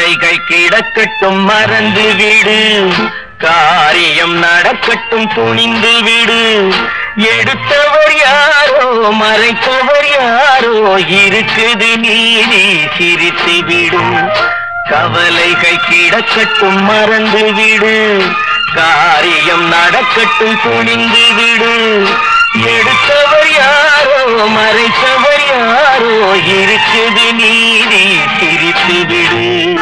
கவலைகள் கிடக்கட்டும் மறந்து விடு காரியம் நடக்கட்டும் துணிந்து விடு எடுத்தவர் யாரோ மறைத்தவர் யாரோ இருக்குது நீதி சிரித்து விடும் கவலைகள் கிடக்கட்டும் மறந்து விடு காரியம் நடக்கட்டும் துணிந்து விடு எடுத்தவர் யாரோ மறைத்தவர் யாரோ இருக்குது நீதி சிரித்து விடு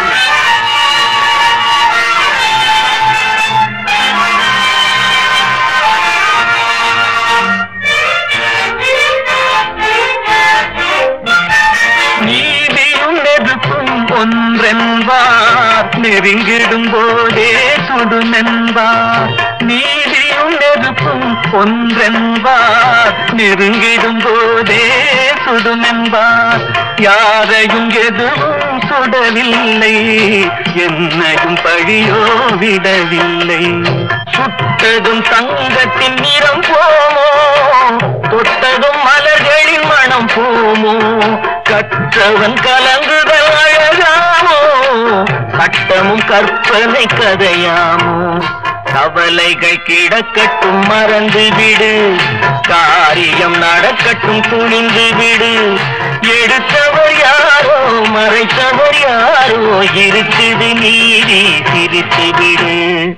நீதியும் நெருப்பும் ஒன்றென்பார் நெருங்கிடும் போதே சுடுமென்பார் நீதியும் நெருப்பும் ஒன்றென்பார் நெருங்கிடும் போதே சுடுமென்பார் யாரையும் எதுவும் சுடவில்லை என்னையும் பழியோ விடவில்லை சுட்டதும் தங்கத்தின் நிறம் போமோ தொட்டதும் மலர்களின் மனம் போமோ கற்றவன் கலங்குதல் அழகாமோ சட்டமும் கற்பனை கதையாமோ கவலைகள் கிடக்கட்டும் மறந்து விடு காரியம் நடக்கட்டும் துணிந்து விடு எடுத்தவர் யாரோ மறைத்தவர் யாரோ இருக்குது நீதி சிரித்து விடு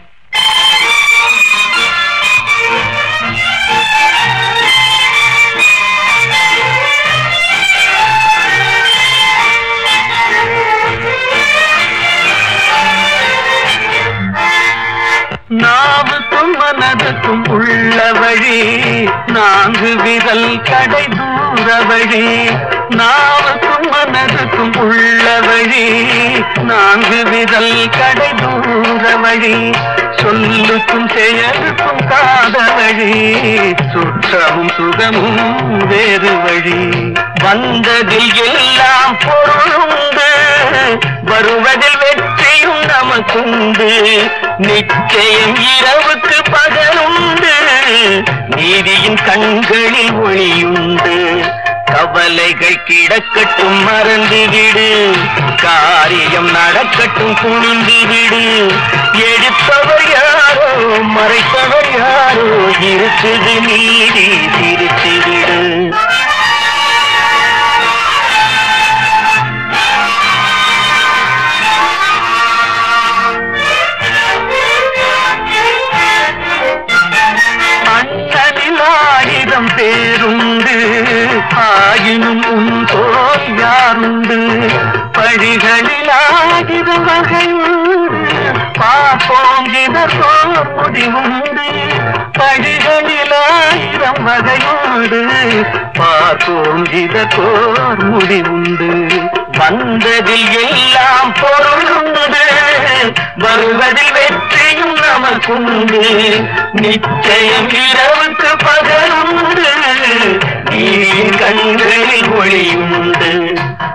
நாவுக்கும் மனதுக்கும் உள்ள வழி நான்கு விரல் கடை தூர வழி நாவுக்கும் மனதுக்கும் உள்ள வழி நான்கு விரல் கடை தூர வழி சொல்லுக்கும் செயலுக்கும் காத வழி சுற்றமும் சுகமும் வேறு வழி வந்ததில் எல்லாம் பொருளுண்டு வருவதில் வெற்றியும் நமக்குண்டு நிச்சயம் இரவுக்கு பகலுண்டு நீதியின் கண்களில் ஒளியுண்டு கவலைகள் கிடக்கட்டும் மறந்து விடு காரியம் நடக்கட்டும் துணிந்து விடு எடுத்தவர் யாரோ மறைத்தவர் யாரோ இருக்குது நீதி சிரித்து விடு அண்ணனில் ஆயிரம் பேருண்டு ஆயினும் உன் போல் யாருண்டு பழிகளில் ஆயிரம் வகையுண்டு பார்ப்போம் இதற்கோர் முடிவுண்டு பழிகளில் ஆயிரம் வகையுண்டு பார்ப்போம் இதற்கோர் முடிவுண்டு வந்ததில் எல்லாம் பொருளுண்டு வருவதில் வெற்றியும் நமக்குண்டு நிச்சயம் இரவுக்கு பகலுண்டு நீ கண்களில் ஒளியுண்டு